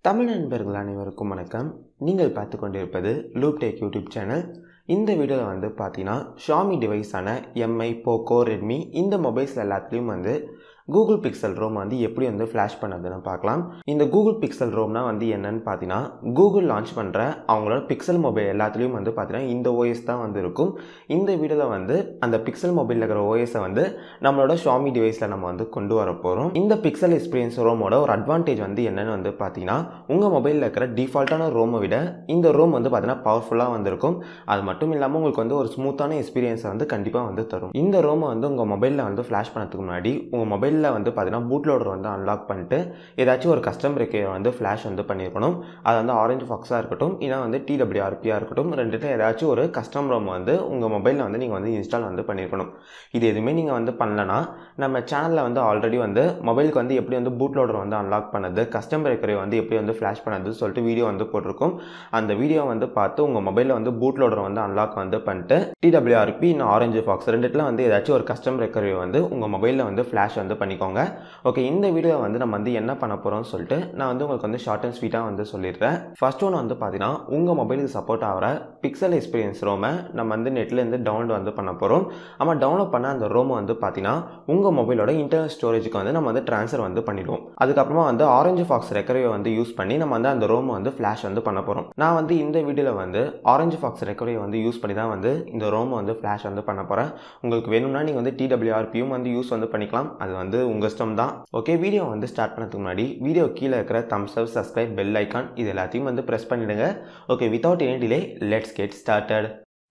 தமிழ் நண்பர்கள் அனைவருக்கும் வணக்கம் நீங்கள் பார்த்து கொண்டிருப்பது லூப் டேக் யூடியூப் சேனல் இந்த வீடியோவில் வந்து பார்த்தீங்கன்னா ஷாமி டிவைஸான எம்ஐ போக்கோ ரெட்மி இந்த மொபைல்ஸ் எல்லாத்துலேயும் வந்து கூகுள் பிக்சல் ரோம் வந்து எப்படி வந்து ஃப்ளாஷ் பண்ணதுன்னு பார்க்கலாம் இந்த கூகுள் பிக்சல் ரோம்னா வந்து என்னன்னு பார்த்தீங்கன்னா கூகுள் லான்ச் பண்ணுற அவங்களோட பிக்சல் மொபைல் எல்லாத்துலேயும் வந்து பார்த்தீங்கன்னா இந்த ஓஎஸ் தான் வந்து இருக்கும் இந்த வீடியோவில் வந்து அந்த பிக்சல் மொபைலில் இருக்கிற ஓஎஸை வந்து நம்மளோட ஷாமி டிவைஸில் நம்ம வந்து கொண்டு வர போகிறோம் இந்த பிக்சல் எக்ஸ்பீரியன்ஸ் ரோமோட ஒரு அட்வான்டேஜ் வந்து என்னன்னு வந்து பார்த்தீங்கன்னா உங்கள் மொபைலில் இருக்கிற டிஃபால்ட்டான ரோமை விட இந்த ரோம் வந்து பார்த்தீங்கன்னா பவர்ஃபுல்லாக வந்திருக்கும் அது மட்டும் இல்லாமல் உங்களுக்கு வந்து ஒரு ஸ்மூத்தான எக்ஸ்பீரியன்ஸை வந்து கண்டிப்பாக வந்து தரும் இந்த ரோமை வந்து உங்கள் மொபைலில் வந்து ஃப்ளாஷ் பண்ணதுக்கு முன்னாடி உங்கள் மொபைலில் வந்து பார்த்தீங்கன்னா பூட் லோடர் வந்து அன்லாக் பண்ணிட்டு ஏதாச்சும் ஒரு கஸ்டம் ரெக்கையை வந்து ஃப்ளாஷ் வந்து பண்ணியிருக்கணும் அது வந்து ஆரஞ்சு ஃபாக்ஸாக இருக்கட்டும் இல்லை வந்து டிடபிள்யூஆர்பியாக இருக்கட்டும் ரெண்டுத்தில் ஏதாச்சும் ஒரு கஸ்டம் ரோம் வந்து உங்கள் மொபைலில் வந்து நீங்கள் வந்து இன்ஸ்டால் வந்து பண்ணியிருக்கணும் இது எதுவுமே நீங்கள் வந்து பண்ணலனா நம்ம சேனலில் வந்து ஆல்ரெடி வந்து மொபைலுக்கு வந்து எப்படி வந்து பூட் லோடர் வந்து அன்லாக் பண்ணது கஸ்டம் ரெக்கரை வந்து எப்படி வந்து ஃப்ளாஷ் பண்ணது சொல்லிட்டு வீடியோ வந்து போட்டிருக்கோம் அந்த வீடியோ வந்து பார்த்து உங்கள் மொபைலில் வந்து பூட் லோடர் வந்து அன்லாக் வந்து பண்ணிட்டு டிடபிள்யூஆர்பி இன்னும் ஆரஞ்சு ஃபாக்ஸ் ரெண்டுத்தில் வந்து ஏதாச்சும் ஒரு கஸ்டம் ரெக்கரை வந்து உங்கள் மொபைலில் வந்து ஃப்ளாஷ் வந்து பண்ணிக்கோங்க ஓகே இந்த வீடியோ வந்து நம்ம வந்து என்ன பண்ண போகிறோம்னு சொல்லிட்டு நான் வந்து உங்களுக்கு வந்து ஷார்ட் அண்ட் ஸ்வீட்டாக வந்து சொல்லிடுறேன் ஃபர்ஸ்ட் ஒன்று வந்து பார்த்தீங்கன்னா உங்கள் மொபைலுக்கு சப்போர்ட் ஆகிற பிக்சல் எக்ஸ்பீரியன்ஸ் ரோமை நம்ம வந்து நெட்லேருந்து டவுன்லோட் வந்து பண்ண போகிறோம் ஆமாம் டவுன்லோட் பண்ண அந்த ரோமை வந்து பார்த்தீங்கன்னா உங்கள் மொபைலோட இன்டர்னல் ஸ்டோரேஜுக்கு வந்து நம்ம வந்து ட்ரான்ஸ்ஃபர் வந்து பண்ணிடுவோம் அதுக்கப்புறமா வந்து ஆரஞ்சு ஃபாக்ஸ் ரெக்கரியை வந்து யூஸ் பண்ணி நம்ம வந்து அந்த ரோமை வந்து ஃப்ளாஷ் வந்து பண்ண போகிறோம் நான் வந்து இந்த வீடியோவில் வந்து ஆரஞ்சு ஃபாக்ஸ் ரெக்கரியை வந்து யூஸ் பண்ணி தான் வந்து இந்த ரோமை வந்து ஃப்ளாஷ் வந்து பண்ண போகிறேன் உங்களுக்கு வேணும்னா நீங்கள் வந்து டிடபிள்யூஆர்பியும் வந்து யூஸ் வந்து பண்ணிக்கலாம் அது வந்து உங்கள் இஷ்டம் தான் ஓகே வீடியோ வந்து ஸ்டார்ட் பண்ணதுக்கு முன்னாடி வீடியோ கீழே இருக்கிற thumbs up subscribe bell icon இது எல்லாத்தையும் வந்து ப்ரெஸ் பண்ணிடுங்க okay without any delay let's get started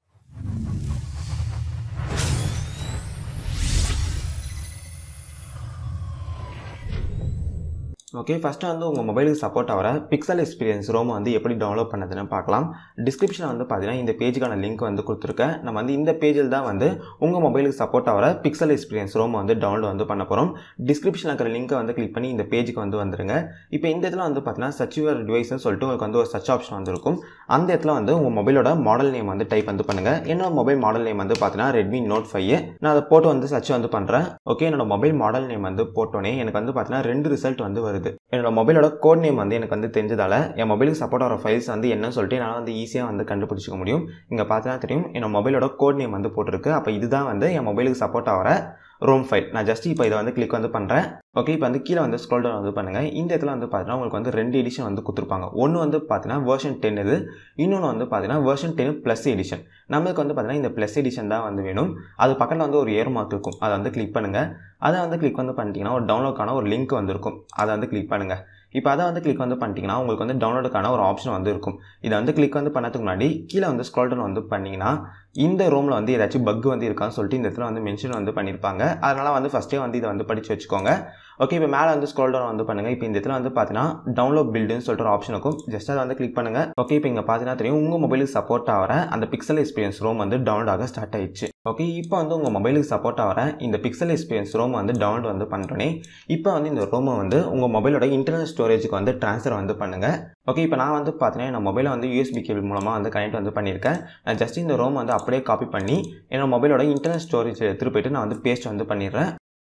okay first வந்து உங்கள் மொபைலுக்கு சப்போர்ட் ஆகிற பிக்சல் எக்ஸ்பீரியன்ஸ் ரோம் வந்து எப்படி டவுன்லோட் பண்ணதுன்னு பார்க்கலாம் டிஸ்கிரிப்ஷனில் வந்து பார்த்தீங்கன்னா இந்த பேஜுக்கான லிங்க் வந்து கொடுத்துருக்கேன் நம்ம வந்து இந்த பேஜில் தான் வந்து உங்கள் மொபைலுக்கு சப்போர்ட் ஆகிற பிக்சல் எக்ஸ்பீரியன்ஸ் ரோம் வந்து டவுன்லோட் வந்து பண்ண போகிறோம் டிஸ்கிரிப்ஷனில் இருக்கிற லிங்க்கை வந்து கிளிக் பண்ணி இந்த பேஜுக்கு வந்து வந்துருங்க இப்போ இந்த இடத்துல வந்து பார்த்தீங்கன்னா சர்ச் யுவர் டிவைஸ்னு சொல்லிட்டு உங்களுக்கு வந்து ஒரு சர்ச் ஆப்ஷன் வந்துருக்கும் அந்த இடத்துல வந்து உங்கள் மொபைலோட மாடல் நேம் வந்து டைப் வந்து பண்ணுங்கள் என்னோட மொபைல் மாடல் நேம் வந்து பார்த்தீங்கன்னா ரெட்மி நோட் ஃபைவ் நான் அதை போட்டு வந்து சர்ச் வந்து பண்ணுறேன் ஓகே என்னோட மொபைல் மாடல் நேம் வந்து போட்டோன்னே எனக்கு வந்து பார்த்தீங்கன்னா ரெண்டு ரிசல்ட் வந்து வருது என்னோட மொபைலோட கோட் நேம் வந்து எனக்கு வந்து தெரிஞ்சதால் என் மொபைலுக்கு சப்போர்ட் ஆகிற ஃபைல்ஸ் வந்து என்னன்னு சொல்லிட்டு என்னால் வந்து ஈஸியாக வந்து கண்டுபிடிச்சிக்க முடியும் இங்கே பார்த்தா தெரியும் என்னோட மொபைலோட கோட் நேம் வந்து போட்டிருக்கு அப்போ இதுதான் வந்து என் மொபைலுக்கு சப்போர்ட் ஆகிற ரோம் ஃபைல் நான் ஜஸ்ட் இப்போ இதை வந்து கிளிக் வந்து பண்ணுறேன் ஓகே இப்போ வந்து கீழே வந்து ஸ்க்ரோல் டவுன் வந்து பண்ணுங்கள் இந்த இடத்துல வந்து பார்த்தீங்கன்னா உங்களுக்கு வந்து ரெண்டு எடிஷன் வந்து கொடுத்துருப்பாங்க ஒன்று வந்து பார்த்தீங்கன்னா வேர்ஷன் டென் இது இன்னொன்று வந்து பார்த்தீங்கன்னா வேர்ஷன் டென் ப்ளஸ் எடிஷன் நம்மளுக்கு வந்து பார்த்தீங்கன்னா இந்த ப்ளஸ் எடிஷன் தான் வந்து வேணும் அது பக்கத்தில் வந்து ஒரு ஏர் மார்க் இருக்கும் அதை வந்து கிளிக் பண்ணுங்கள் அதை வந்து கிளிக் வந்து பண்ணிட்டீங்கன்னா ஒரு டவுன்லோட்கான ஒரு லிங்க் வந்துருக்கும் அதை வந்து கிளிக் பண்ணுங்கள் இப்போ அதை வந்து கிளிக் வந்து பண்ணிட்டீங்கன்னா உங்களுக்கு வந்து டவுன்லோடுக்கான ஒரு ஆப்ஷன் வந்து இருக்கும் இதை வந்து கிளிக் வந்து பண்ணதுக்கு முன்னாடி கீழே வந்து ஸ்க்ரோல் டவுன் வந்து பண்ணிங்கன்னா இந்த ரூமில் வந்து ஏதாச்சும் பக் வந்து இருக்கான்னு சொல்லிட்டு இந்த இடத்துல வந்து மென்ஷன் வந்து பண்ணியிருப்பாங்க அதனால் வந்து ஃபஸ்ட்டே வந்து இதை வந்து படித்து வச்சுக்கோங்க ஓகே இப்போ மேலே வந்து ஸ்க்ரோல் டவுன் வந்து பண்ணுங்கள் இப்போ இந்த இடத்துல வந்து பார்த்தீங்கன்னா டவுன்லோட் பில்டுன்னு சொல்லிட்டு ஒரு ஆப்ஷன் இருக்கும் ஜஸ்ட் அதை வந்து கிளிக் பண்ணுங்கள் ஓகே இப்போ இங்கே பார்த்தீங்கன்னா தெரியும் உங்கள் மொபைலுக்கு சப்போர்ட் ஆகிற அந்த பிக்சல் எக்ஸ்பீரியன்ஸ் ரோம் வந்து டவுன்லோட் ஆக ஸ்டார்ட் ஆயிடுச்சு ஓகே இப்போ வந்து உங்கள் மொபைலுக்கு சப்போர்ட் ஆகிற இந்த பிக்சல் எக்ஸ்பீரியன்ஸ் ரோம் வந்து டவுன்லோட் வந்து பண்ணுறோன்னே இப்போ வந்து இந்த ரோமை வந்து உங்கள் மொபைலோட இன்டர்னல் ஸ்டோரேஜுக்கு வந்து ட்ரான்ஸ்ஃபர் வந்து பண்ணுங்கள் ஓகே இப்போ நான் வந்து பார்த்தீங்கன்னா என் மொபைலை வந்து யூஎஸ்பி கேபிள் மூலமாக வந்து கனெக்ட் வந்து பண்ணியிருக்கேன் நான் ஜஸ்ட் இந்த ரோம் வந்து அப்படியே காப்பி பண்ணி என்னோட மொபைலோட இன்டர்னல் ஸ்டோரேஜ் எடுத்துகிட்டு போயிட்டு நான் வந்து பேஸ்ட் வந்து பண்ணிடுறேன்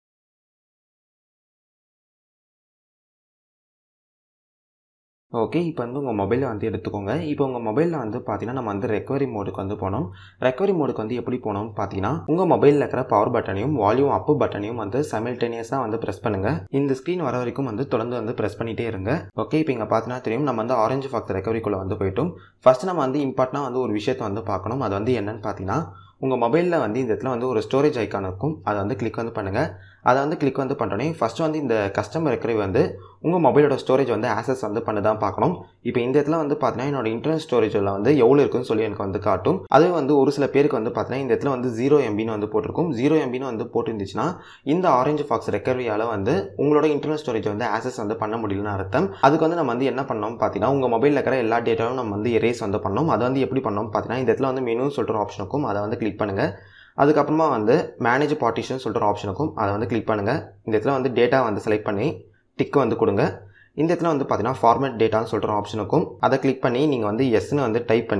ஓகே இப்போ வந்து உங்கள் மொபைலை வந்து எடுத்துக்கோங்க இப்போ உங்கள் மொபைலில் வந்து பார்த்தீங்கன்னா நம்ம வந்து ரெக்கவரி மோடுக்கு வந்து போனோம் ரெக்கவரி மோடுக்கு வந்து எப்படி போனோம் பார்த்தீங்கன்னா உங்கள் மொபைலில் இருக்கிற பவர் பட்டனையும் வால்யூம் அப்பு பட்டனையும் வந்து சைமில்டேனியஸாக வந்து ப்ரெஸ் பண்ணுங்கள் இந்த ஸ்க்ரீன் வர வரைக்கும் வந்து தொடர்ந்து வந்து ப்ரெஸ் பண்ணிகிட்டே இருங்க ஓகே இப்போ இங்கே பார்த்தீங்கன்னா தெரியும் நம்ம வந்து ஆரஞ்சு ஃபாக்ஸ் ரெக்கவரிக்குள்ளே வந்து போயிட்டோம் ஃபஸ்ட் நம்ம வந்து இம்பார்ட்டனாக வந்து ஒரு விஷயத்தை வந்து பார்க்கணும் அது வந்து என்னன்னு பார்த்தீங்கன்னா உங்கள் மொபைலில் வந்து இந்த இடத்துல வந்து ஒரு ஸ்டோரேஜ் ஐக்கான் இருக்கும் அதை வந்து கிளிக் வந்து பண்ணுங்கள் அதை வந்து கிளிக் வந்து பண்ணுறோன்னே ஃபஸ்ட்டு வந்து இந்த கஸ்டமர் ரெக்கரி வந்து உங்கள் மொபைலோட ஸ்டோரேஜ் வந்து ஆக்சஸ் வந்து பண்ண தான் பார்க்கணும் இப்போ இந்த இடத்துல வந்து பார்த்தீங்கன்னா என்னோட இன்டர்னல் ஸ்டோரேஜில் வந்து எவ்வளோ இருக்குன்னு சொல்லி எனக்கு வந்து காட்டும் அது வந்து ஒரு சில பேருக்கு வந்து பார்த்தீங்கன்னா இந்த இடத்துல வந்து ஜீரோ எம்பின்னு வந்து போட்டிருக்கும் ஜீரோ எம்பின்னு வந்து போட்டுருந்துச்சுன்னா இந்த ஆரஞ்சு ஃபாக்ஸ் ரெக்கவரியால் வந்து உங்களோட இன்டர்னல் ஸ்டோரேஜ் வந்து ஆக்சஸ் வந்து பண்ண முடியலன்னு அர்த்தம் அதுக்கு வந்து நம்ம வந்து என்ன பண்ணோம் பார்த்தீங்கன்னா உங்கள் மொபைலில் இருக்கிற எல்லா டேட்டாவும் நம்ம வந்து எரேஸ் வந்து பண்ணோம் அதை வந்து எப்படி பண்ணோம் பார்த்தீங்கன்னா இந்த இடத்துல வந்து மெனு சொல்கிற ஆப்ஷன் இருக்கும் அதை வந்து கிளிக் பண்ணுங்கள் அதுக்கப்புறமா வந்து மேனேஜ் பார்ட்டிஷன் சொல்கிற ஆப்ஷன் இருக்கும் அதை வந்து கிளிக் பண்ணுங்கள் இந்த இடத்துல வந்து டேட்டா வந்து செலக்ட் பண்ணி டிக்கு வந்து கொடுங்க இந்த இடத்துல வந்து பார்த்தீங்கன்னா ஃபார்மேட் டேட்டான்னு சொல்கிற ஆப்ஷன் இருக்கும் அதை கிளிக் பண்ணி நீங்கள் வந்து எஸ்ன்னு வந்து டைப் பண்ணி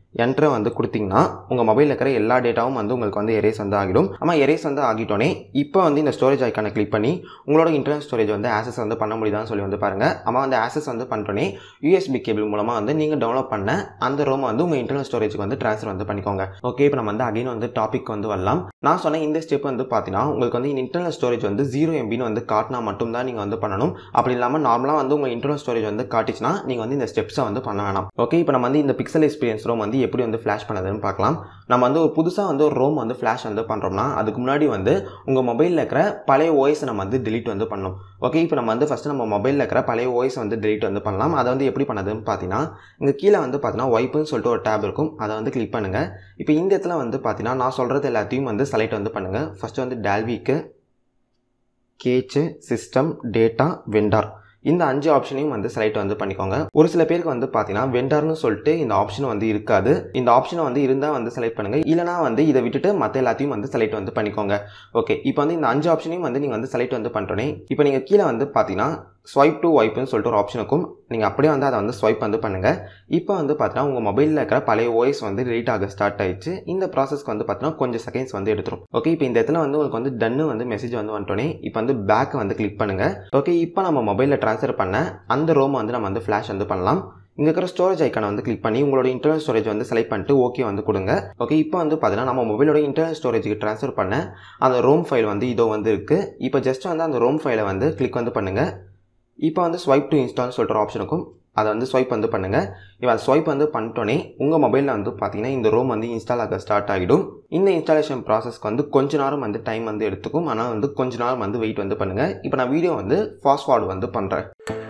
என்ட்ரை வந்து கொடுத்தீங்கன்னா உங்கள் மொபைலில் இருக்கிற எல்லா டேட்டாவும் வந்து உங்களுக்கு வந்து எரேஸ் வந்து ஆகிடும் ஆமாம் எரேஸ் வந்து ஆகிட்டோன்னே இப்போ வந்து இந்த ஸ்டோரேஜ் ஐக்கானை கிளிக் பண்ணி உங்களோட இன்டர்னல் ஸ்டோரேஜ் வந்து ஆக்சஸ் வந்து பண்ண முடியுதான்னு சொல்லி வந்து பாருங்கள் ஆமாம் வந்து ஆக்சஸ் வந்து பண்ணிட்டோன்னே யூஎஸ்பி கேபிள் மூலமாக வந்து நீங்கள் டவுன்லோட் பண்ண அந்த ரோமை வந்து உங்கள் இன்டர்னல் ஸ்டோரேஜுக்கு வந்து ட்ரான்ஸ்ஃபர் வந்து பண்ணிக்கோங்க ஓகே இப்போ நம்ம வந்து அகைன் வந்து டாபிக் வந்து வரலாம் நான் சொன்ன இந்த ஸ்டெப் வந்து பார்த்தீங்கன்னா உங்களுக்கு வந்து இன்டர்னல் ஸ்டோரேஜ் வந்து ஜீரோ எம்பின்னு வந்து காட்டினா மட்டும்தான் நீங்கள் வந்து பண்ணணும் அப்படி இல்லாமல் நார்மலாக வந்து உங்கள் இன்டர்னல் ஸ்டோரேஜ் வந்து காட்டிச்சுன்னா நீங்கள் வந்து இந்த ஸ்டெப்ஸை வந்து பண்ண வேணாம் ஓகே இப்போ நம்ம வந்து இந்த பிக்சல் எக்ஸ்பீரியன்ஸ் ரோம் வந்து எப்படி வந்து ஃப்ளாஷ் பண்ணதுன்னு பார்க்கலாம் நம்ம வந்து ஒரு புதுசாக வந்து ஒரு ரோம் வந்து ஃப்ளாஷ் வந்து பண்ணுறோம்னா அதுக்கு முன்னாடி வந்து உங்கள் மொபைலில் இருக்கிற பழைய ஓஎஸ் நம்ம வந்து delete வந்து பண்ணணும் ஓகே இப்போ நம்ம வந்து ஃபஸ்ட்டு நம்ம மொபைலில் இருக்கிற பழைய ஓஎஸ் வந்து delete வந்து பண்ணலாம் அதை வந்து எப்படி பண்ணதுன்னு பார்த்தீங்கன்னா இங்கே கீழே வந்து பார்த்தீங்கன்னா ஒய்ப்புன்னு சொல்லிட்டு ஒரு டேப் இருக்கும் அதை வந்து கிளிக் பண்ணுங்கள் இப்போ இந்த இடத்துல வந்து பார்த்தீங்கன்னா நான் சொல்கிறது எல்லாத்தையும் வந்து செலக்ட் வந்து பண்ணுங்கள் ஃபஸ்ட்டு வந்து டேல்விக்கு கேச்சு சிஸ்டம் டேட்டா வெண்டார் இந்த அஞ்சு ஆப்ஷனையும் வந்து செலக்ட் வந்து பண்ணிக்கோங்க ஒரு சில பேருக்கு வந்து பார்த்தீங்கன்னா வெண்டார்னு சொல்லிட்டு இந்த ஆப்ஷன் வந்து இருக்காது இந்த ஆப்ஷனை வந்து இருந்தால் வந்து செலக்ட் பண்ணுங்க இல்லைனா வந்து இதை விட்டுட்டு மற்ற எல்லாத்தையும் வந்து செலக்ட் வந்து பண்ணிக்கோங்க ஓகே இப்போ வந்து இந்த அஞ்சு ஆப்ஷனையும் வந்து நீங்கள் வந்து செலக்ட் வந்து பண்ணிட்டோன்னே இப்போ நீங்கள் கீழே வந்து பார்த்தீங்கன்னா ஸ்வைப் டு வைப்புன்னு சொல்லிட்டு ஒரு ஆப்ஷன் இருக்கும் நீங்கள் அப்படியே வந்து அதை வந்து ஸ்வைப் வந்து பண்ணுங்கள் இப்போ வந்து பார்த்தீங்கன்னா உங்கள் மொபைலில் இருக்கிற பழைய ஓஎஸ் வந்து delete ஆக ஸ்டார்ட் ஆயிடுச்சு இந்த ப்ராசஸ்க்கு வந்து பார்த்தீங்கன்னா கொஞ்சம் செகண்ட்ஸ் வந்து எடுத்துரும் ஓகே இப்போ இந்த இடத்துல வந்து உங்களுக்கு வந்து டன்னு வந்து மெசேஜ் வந்து வந்துட்டோன்னே இப்போ வந்து பேக் வந்து கிளிக் பண்ணுங்கள் ஓகே இப்போ நம்ம மொபைலில் ட்ரான்ஸ்ஃபர் பண்ண அந்த ரோமை வந்து நம்ம வந்து ஃப்ளாஷ் வந்து பண்ணலாம் இங்கே இருக்கிற ஸ்டோரேஜ் ஐக்கானை வந்து கிளிக் பண்ணி உங்களோட இன்டர்னல் ஸ்டோரேஜ் வந்து செலக்ட் பண்ணிட்டு ஓகே வந்து கொடுங்க ஓகே இப்போ வந்து பார்த்தீங்கன்னா நம்ம மொபைலோட இன்டர்னல் ஸ்டோரேஜுக்கு ட்ரான்ஸ்ஃபர் பண்ண அந்த ரோம் ஃபைல் வந்து இதோ வந்து இருக்குது இப்போ ஜஸ்ட் வந்து அந்த ரோம் ஃபைலை வந்து கிளிக் வந்து பண்ணுங்கள் இப்போ வந்து ஸ்வைப் டு இன்ஸ்டால்னு சொல்லிட்டு ஒரு ஆப்ஷன் இருக்கும் அதை வந்து ஸ்வைப் வந்து பண்ணுங்கள் இப்போ அதை ஸ்வைப் வந்து பண்ணிட்டோன்னே உங்கள் மொபைலில் வந்து பார்த்தீங்கன்னா இந்த ரோம் வந்து இன்ஸ்டால் ஆக ஸ்டார்ட் ஆகிடும் இந்த இன்ஸ்டாலேஷன் ப்ராசஸ்க்கு வந்து கொஞ்ச நேரம் வந்து டைம் வந்து எடுத்துக்கும் ஆனால் வந்து கொஞ்ச நேரம் வந்து வெயிட் வந்து பண்ணுங்கள் இப்போ நான் வீடியோ வந்து ஃபாஸ்ட் ஃபார்வர்டு வந்து பண்ணுறேன்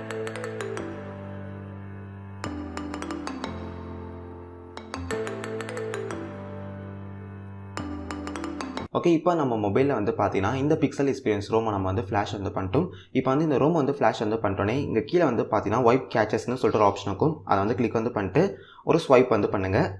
ஓகே இப்போ நம்ம மொபைலில் வந்து பார்த்தீங்கன்னா இந்த பிக்சல் எக்ஸ்பீரியன்ஸ் ரோமை நம்ம வந்து ஃப்ளாஷ் வந்து பண்ணிட்டோம் இப்போ வந்து இந்த ரோம் வந்து ஃப்ளாஷ் வந்து பண்ணிட்டோன்னே இங்கே கீழே வந்து பார்த்தீங்கன்னா ஒயிட் கேச்சஸ்னு சொல்லிட்டு ஒரு ஆப்ஷன் இருக்கும் அதை வந்து கிளிக் வந்து பண்ணிட்டு ஒரு ஸ்வைப் வந்து பண்ணுங்கள்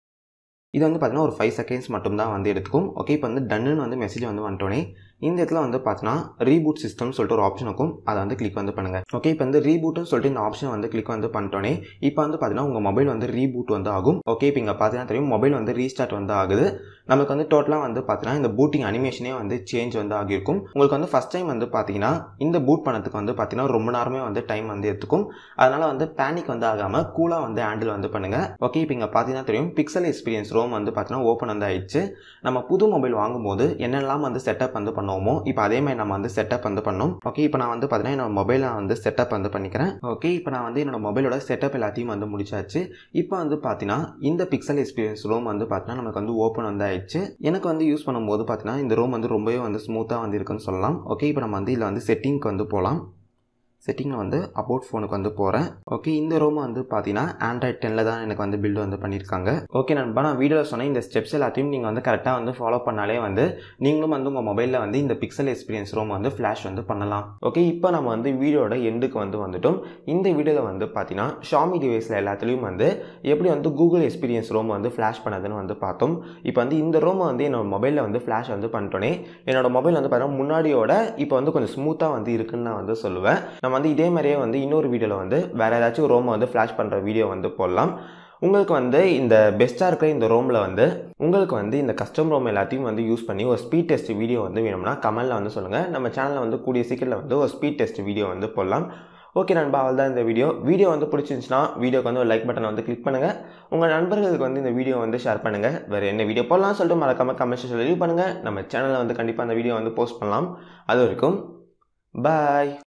இது வந்து பார்த்தீங்கன்னா ஒரு ஃபைவ் செகண்ட்ஸ் மட்டும் தான் வந்து எடுத்துக்கும் ஓகே இப்போ வந்து டன்னுன்னு வந்து மெசேஜ் வந்து வந்துட்டோன்னே இந்த இடத்துல வந்து பார்த்தீங்கன்னா ரீபூட் சிஸ்டம்னு சொல்லிட்டு ஒரு ஆப்ஷன் இருக்கும் அதை வந்து கிளிக் வந்து பண்ணுங்கள் ஓகே இப்போ வந்து ரீபூட்னு சொல்லிட்டு இந்த ஆப்ஷன் வந்து கிளிக் வந்து பண்ணிட்டோன்னே இப்போ வந்து பார்த்தீங்கன்னா உங்கள் மொபைல் வந்து ரீபூட் வந்து ஆகும் ஓகே இப்போ இங்கே பார்த்தீங்கன்னா தெரியும் மொபைல் வந்து ரீஸ்டார்ட் வந்து ஆகுது நமக்கு வந்து டோட்டலாக வந்து பார்த்தீங்கன்னா இந்த பூட்டிங் அனிமேஷனே வந்து சேஞ்ச் வந்து ஆகியிருக்கும் உங்களுக்கு வந்து ஃபஸ்ட் டைம் வந்து பார்த்தீங்கன்னா இந்த பூட் பண்ணதுக்கு வந்து பார்த்தீங்கன்னா ரொம்ப நேரமே வந்து டைம் வந்து எடுத்துக்கும் அதனால் வந்து பேனிக் வந்து ஆகாமல் கூலாக வந்து ஹேண்டில் வந்து பண்ணுங்கள் ஓகே இப்போ இங்கே பார்த்தீங்கன்னா தெரியும் பிக்சல் எக்ஸ்பீரியன்ஸ் ரோம் வந்து பார்த்தீங்கன்னா ஓப்பன் வந்து ஆயிடுச்சு நம்ம புது மொபைல் வாங்கும்போது என்னெல்லாம் வந்து செட்டப் வந்து பண்ணுவோமோ இப்போ அதே மாதிரி நம்ம வந்து செட்டப் வந்து பண்ணோம் ஓகே இப்போ நான் வந்து பார்த்தீங்கன்னா என்னோட மொபைலை வந்து செட்டப் வந்து பண்ணிக்கிறேன் ஓகே இப்போ நான் வந்து என்னோட மொபைலோட செட்டப் எல்லாத்தையும் வந்து முடிச்சாச்சு இப்போ வந்து பார்த்தீங்கன்னா இந்த பிக்சல் எக்ஸ்பீரியன்ஸ் ரோம் வந்து பார்த்தீங்கன்னா நமக்கு வந்து ஓப்பன் வந்து ஆயிடுச்சு எனக்கு வந்து யூஸ் பண்ணும்போது பார்த்தீங்கன்னா இந்த ரோம் வந்து ரொம்பவே வந்து ஸ்மூத்தாக வந்து இருக்குன்னு சொல்லலாம் ஓகே இப்போ நம்ம வந்து இதில் வந்து செட்டிங்க்கு வந்து போகலாம் செட்டிங்கில் வந்து அபவுட் ஃபோனுக்கு வந்து போகிறேன் ஓகே இந்த ரோம் வந்து பார்த்தீங்கன்னா ஆண்ட்ராய்ட் டெனில் தான் எனக்கு வந்து பில்டு வந்து பண்ணியிருக்காங்க ஓகே நண்பா நான் வீடியோவில் சொன்ன இந்த ஸ்டெப்ஸ் எல்லாத்தையும் நீங்கள் வந்து கரெக்டாக வந்து ஃபாலோ பண்ணாலே வந்து நீங்களும் வந்து உங்கள் மொபைலில் வந்து இந்த பிக்சல் எக்ஸ்பீரியன்ஸ் ரோம் வந்து ஃப்ளாஷ் வந்து பண்ணலாம் ஓகே இப்போ நம்ம வந்து வீடியோட எண்டுக்கு வந்து வந்துட்டோம் இந்த வீடியோவில் வந்து பார்த்தீங்கன்னா ஷாமி டிவைஸில் எல்லாத்துலேயும் வந்து எப்படி வந்து கூகுள் எக்ஸ்பீரியன்ஸ் ரோம் வந்து ஃப்ளாஷ் பண்ணதுன்னு வந்து பார்த்தோம் இப்போ வந்து இந்த ரோமை வந்து என்னோட மொபைலில் வந்து ஃப்ளாஷ் வந்து பண்ணிட்டோன்னே என்னோட மொபைல் வந்து பார்த்தீங்கன்னா முன்னாடியோட இப்போ வந்து கொஞ்சம் ஸ்மூத்தாக வந்து இருக்குன்னு நான் வந்து சொல்லுவேன் நம்ம வந்து இதே மாதிரியே வந்து இன்னொரு வீடியோவில் வந்து வேறு ஏதாச்சும் ரோமை வந்து ஃப்ளாஷ் பண்ணுற வீடியோ வந்து போடலாம் உங்களுக்கு வந்து இந்த பெஸ்ட்டாக இருக்கிற இந்த ரோமில் வந்து உங்களுக்கு வந்து இந்த கஸ்டம் ரோம் எல்லாத்தையும் வந்து யூஸ் பண்ணி ஒரு ஸ்பீட் டெஸ்ட் வீடியோ வந்து வேணும்னா கமெண்டில் வந்து சொல்லுங்கள் நம்ம சேனலில் வந்து கூடிய சீக்கிரத்தில் வந்து ஒரு ஸ்பீட் டெஸ்ட் வீடியோ வந்து போடலாம் ஓகே நண்பா அவள் தான் இந்த வீடியோ வீடியோ வந்து பிடிச்சிருந்துச்சுன்னா வீடியோக்கு வந்து ஒரு லைக் பட்டனை வந்து கிளிக் பண்ணுங்கள் உங்கள் நண்பர்களுக்கு வந்து இந்த வீடியோ வந்து ஷேர் பண்ணுங்கள் வேறு என்ன வீடியோ போடலாம் சொல்லிட்டு மறக்காமல் கமெண்ட் செக்ஷனில் ரிவ்யூ பண்ணுங்கள் நம்ம சேனலில் வந்து கண்டிப்பாக அந்த வீடியோ வந்து போஸ்ட் பண்ணலாம் அது வரைக்கும் பாய்